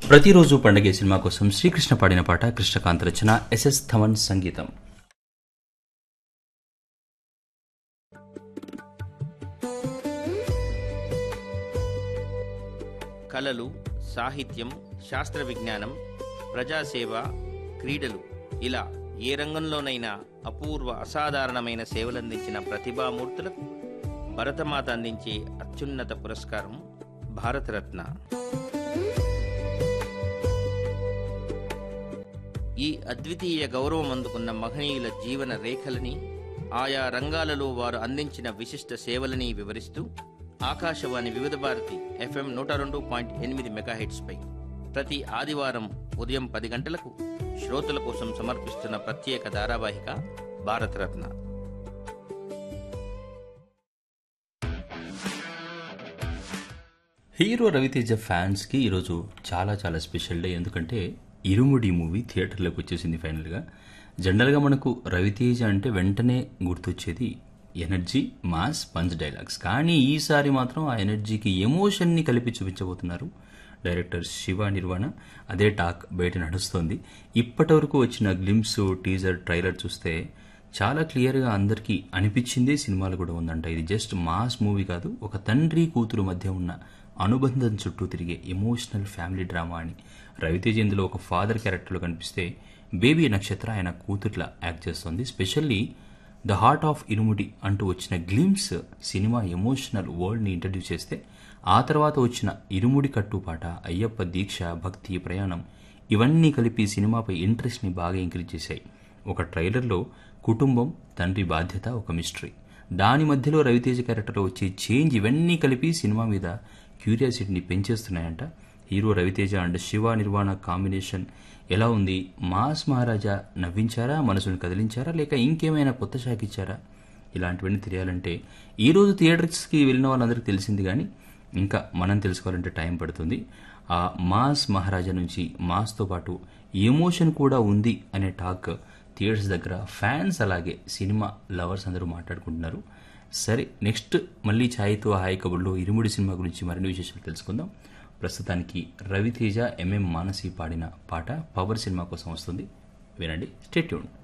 ప్రతిరోజు పండగే సినిమా కోసం శ్రీకృష్ణ పాడిన పాట కృష్ణకాంత్ రచన ఎస్ఎస్ థమన్ సంగీతం కళలు సాహిత్యం శాస్త్ర విజ్ఞానం ప్రజాసేవ క్రీడలు ఇలా ఏ రంగంలోనైనా అపూర్వ అసాధారణమైన సేవలందించిన ప్రతిభామూర్తులకు భరతమాత అందించే అత్యున్నత పురస్కారం భారతరత్న ఈ అద్వితీయ గౌరవం అందుకున్న మహనీయుల జీవన రేఖలని ఆయా రంగాలలో వారు అందించిన విశిష్ట సేవలని వివరిస్తూ ఆకాశవాణి వివిధ భారతి ఎఫ్ఎం నూట రెండు పాయింట్ ఎనిమిది మెగాహెట్స్పై ప్రతి ఆదివారం ఉదయం పది గంటలకు శ్రోతల కోసం సమర్పిస్తున్న ప్రత్యేక ధారావాహిక భారతరత్న హీరో రవితేజ ఫ్యాన్స్కి ఈరోజు చాలా చాలా స్పెషల్ డే ఎందుకంటే ఇరుముడి మూవీ థియేటర్లోకి వచ్చేసింది ఫైనల్గా జనరల్గా మనకు రవితేజ అంటే వెంటనే గుర్తొచ్చేది ఎనర్జీ మాస్ పంచ్ డైలాగ్స్ కానీ ఈసారి మాత్రం ఆ ఎనర్జీకి ఎమోషన్ని కలిపి చూపించబోతున్నారు డైరెక్టర్ శివ నిర్వాణ అదే టాక్ బయట నడుస్తోంది ఇప్పటి వరకు వచ్చిన గ్లిమ్స్ టీజర్ ట్రైలర్ చూస్తే చాలా క్లియర్గా అందరికీ అనిపించిందే సినిమాలు కూడా ఉందంట ఇది జస్ట్ మాస్ మూవీ కాదు ఒక తండ్రి కూతురు మధ్య ఉన్న అనుబంధం చుట్టూ తిరిగే ఎమోషనల్ ఫ్యామిలీ డ్రామా అని రవితేజ ఇందులో ఒక ఫాదర్ క్యారెక్టర్లో కనిపిస్తే బేబీ నక్షత్ర ఆయన కూతుర్లా యాక్ట్ చేస్తోంది specially the heart of Irumudi అంటూ వచ్చిన గ్లిమ్స్ సినిమా ఎమోషనల్ వరల్డ్ని ఇంట్రడ్యూస్ చేస్తే ఆ తర్వాత వచ్చిన ఇరుముడి కట్టు పాట అయ్యప్ప దీక్ష భక్తి ప్రయాణం ఇవన్నీ కలిపి సినిమాపై ఇంట్రెస్ట్ని బాగా ఇంక్రీజ్ చేశాయి ఒక ట్రైలర్లో కుటుంబం తండ్రి బాధ్యత ఒక మిస్టరీ దాని మధ్యలో రవితేజ క్యారెక్టర్లో వచ్చే చేంజ్ ఇవన్నీ కలిపి సినిమా మీద క్యూరియాసిటీని పెంచేస్తున్నాయంట hero Ravi Teja and Shiva Nirvana combination ఎలా ఉంది మాస్ మహారాజా నవ్వించారా మనసును కదిలించారా లేక ఇంకేమైనా కొత్త షాక్ ఇచ్చారా ఇలాంటివన్నీ తెలియాలంటే ఈ రోజు థియేటర్స్కి వెళ్ళిన వాళ్ళందరికీ తెలిసింది కానీ ఇంకా మనం తెలుసుకోవాలంటే టైం పడుతుంది ఆ మాస్ మహారాజా నుంచి మాస్తో పాటు ఎమోషన్ కూడా ఉంది అనే టాక్ థియేటర్స్ దగ్గర ఫ్యాన్స్ అలాగే సినిమా లవర్స్ అందరూ మాట్లాడుకుంటున్నారు సరే నెక్స్ట్ మళ్ళీ ఛాయ్తో హాయ్ కబుర్లో ఇరుముడి సినిమా గురించి మరిన్ని విశేషాలు తెలుసుకుందాం ప్రస్తుతానికి రవితేజ ఎంఎం మానసి పాడిన పాట పవర్ సినిమా కోసం వస్తుంది వినండి స్టేట్యూన్